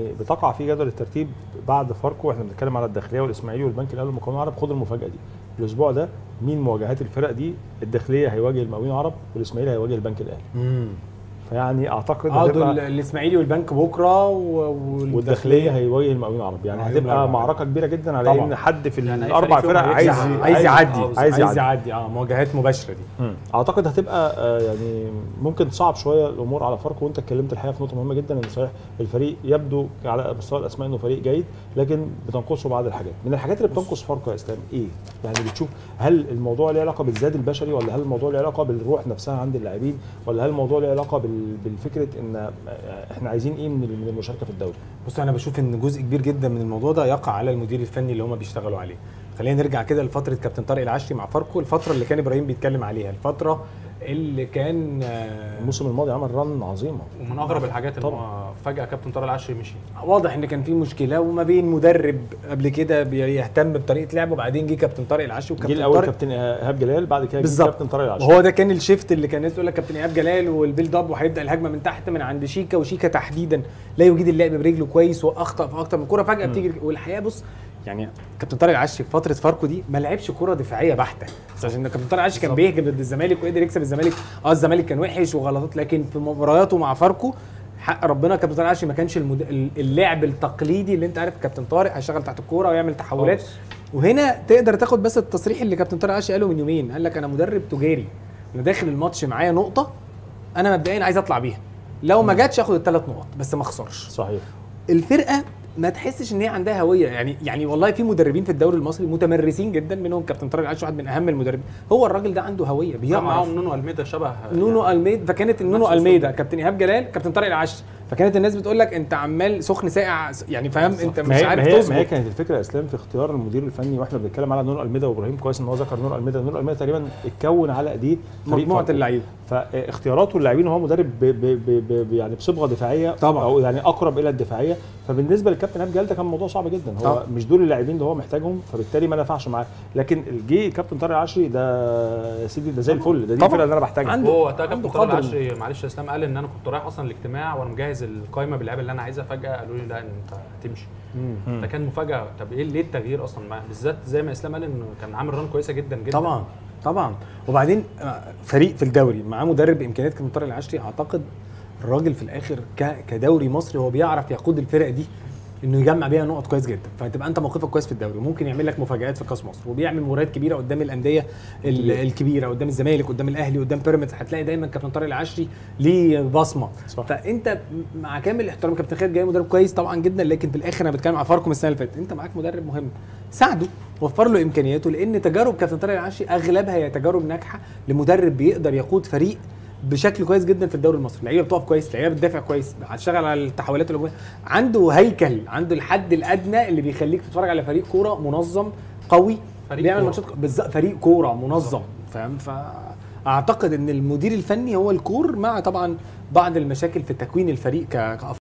بتقع في جدول الترتيب بعد فاركو واحنا بنتكلم على الداخليه والاسماعيلي والبنك الاهلي والمقاولون العرب خد المفاجاه دي الاسبوع ده مين مواجهات الفرق دي الداخليه هيواجه المقاولين العرب والاسماعيلي هيواجه البنك الاهلي امم فيعني اعتقد اه دول هتبقى الاسماعيلي والبنك بكره و- والداخليه هيواجه المقاولين العرب يعني آه، يوم هتبقى الأربعاء. معركه كبيره جدا على طبعاً. ان حد في يعني أي الاربع فريق فيهم فرق عايز هيكسب. عايز يعدي عاوز- عايز عايز يعدي اه مواجهات مباشره دي مم. اعتقد هتبقى آه، يعني ممكن تصعب شويه الامور على فاركو وانت اتكلمت الحقيقه في نقطه مهمه جدا ان صحيح الفريق يبدو على مستوى الاسماء انه فريق جيد لكن بتنقصه بعض الحاجات من الحاجات اللي بتنقص فاركو يا اسلام ايه يعني بتشوف هل الموضوع له علاقه بالزاد البشري ولا هل الموضوع له علاقه بالروح نفسها عند اللاعبين ولا هل الموضوع له علاقه بال- بالفكره ان آه، احنا عايزين ايه من من المشاركه في الدوري بص انا بشوف ان جزء كبير جدا من الموضوع ده يقع على المدير الفني اللي هم بيشتغلوا عليه خلينا نرجع كده لفتره كابتن طارق العشري مع فاركو الفتره اللي كان ابراهيم بيتكلم عليها الفتره اللي كان آه، الموسم الماضي عمل رن عظيمه ومن اغرب الحاجات ان طبعاً. هو فجاه كابتن طارق العشري مشي واضح ان كان في مشكله وما بين مدرب قبل كده بيهتم بطريقه لعبه وبعدين جه كابتن طارق العشري جه وكابتن الاول طارق كابتن ايهاب جلال بعد كده جه بالظبط. كابتن طارق العشري وهو ده كان الشيفت اللي كان الناس تقول لك كابتن ايهاب جلال والبيلد اب وهيبدا الهجمه من تحت من عند شيكا وشيكا تحديدا لا يجيد اللعب برجله كويس واخطا في اكتر من كوره فجاه بتيجي والحقيقه بص يعني كابتن طارق العشري في فتره فاركو دي ما لعبش كوره دفاعيه بحته بس عشان كابتن طارق العشري كان بيهجم ضد الزمالك وقدر يكسب الزمالك اه الزمالك كان وحش وغلطات لكن في مبارياته مع فاركو حق ربنا كابتن طارق العشري ما كانش المد... اللعب التقليدي اللي انت عارف كابتن طارق هيشتغل تحت الكوره ويعمل تحولات خالص. وهنا تقدر تاخد بس التصريح اللي كابتن طارق عاشي قاله من يومين قال لك انا مدرب تجاري انا داخل الماتش معايا نقطه انا مبدئيا عايز اطلع بيها لو ما جاتش اخد الثلاث نقط بس ما اخسرش صحيح الفرقه ما تحسش ان هي عندها هويه يعني يعني والله في مدربين في الدوري المصري متمرسين جدا منهم كابتن طارق العاشي واحد من اهم المدربين هو الراجل ده عنده هويه كان بيعرف معاهم نونو الميدا شبه نونو الميدا فكانت نونو نفس الميدا الأسلوب. كابتن ايهاب جلال كابتن طارق العاشي فكانت الناس بتقول لك انت عمال سخن ساقع يعني فاهم انت ما مش هي عارف ما هي, ما هي تظبط كانت الفكره يا اسلام في اختيار المدير الفني واحنا بنتكلم على نور الميدا وابراهيم كويس ان هو ذكر نور الميدا نور الميدا تقريبا اتكون على ايديه فريق مجموعه فاركو. اللعيبه فاختياراته اللاعبين هو مدرب ب ب ب ب يعني بصبغه دفاعيه طبعاً. او يعني اقرب الى الدفاعيه فبالنسبه للكابتن ايهاب جلال ده كان موضوع صعب جدا هو طبعاً. مش دول اللاعبين اللي هو محتاجهم فبالتالي ما نفعش معاه لكن الجي كابتن طارق العشري ده يا سيدي ده زي الفل ده دي طبعاً. الفرقه اللي انا بحتاجها عنده- هو وقتها عنده كابتن طارق قدر. العشري معلش يا اسلام قال ان انا كنت رايح اصلا الاجتماع وانا مجهز القائمه باللعيبه اللي انا عايزها فجاه قالوا لي لا انت هتمشي مم. ده كان مفاجاه طب ايه ليه التغيير اصلا مع- بالذات زي ما اسلام قال انه كان عامل ران كويسه جدا جدا طبعا طبعا وبعدين آه، فريق في الدوري معاه مدرب بامكانيات كابتن طارق العشري اعتقد الراجل في الاخر ك- كدوري مصري هو بيعرف يقود الفرق دي انه يجمع بيها نقط كويس جدا فتبقى انت موقفك كويس في الدوري وممكن يعمل لك مفاجات في كاس مصر وبيعمل مباريات كبيره قدام الانديه ال- الكبيره قدام الزمالك قدام الاهلي قدام بيراميدز هتلاقي دايما كابتن طارق العشري ليه بصمه صح. فانت مع كامل احترام كابتن خالد جاي مدرب كويس طبعا جدا لكن في الاخر انا بتكلم على فاركم السنه اللي فاتت انت معاك مدرب مهم ساعده وفر له امكانياته لان تجارب كابتن طارق العشري اغلبها هي تجارب ناجحه لمدرب بيقدر يقود فريق بشكل كويس جدا في الدوري المصري اللعيبه بتقف كويس اللعيبه بتدافع كويس هتشتغل على التحولات الهجوميه عنده هيكل عنده الحد الادنى اللي بيخليك تتفرج على فريق كوره منظم قوي فريق بيعمل كورة. ماتشات بالظبط فريق كوره منظم فاهم فاعتقد ان المدير الفني هو الكور مع طبعا بعض المشاكل في تكوين الفريق ك- كأفراد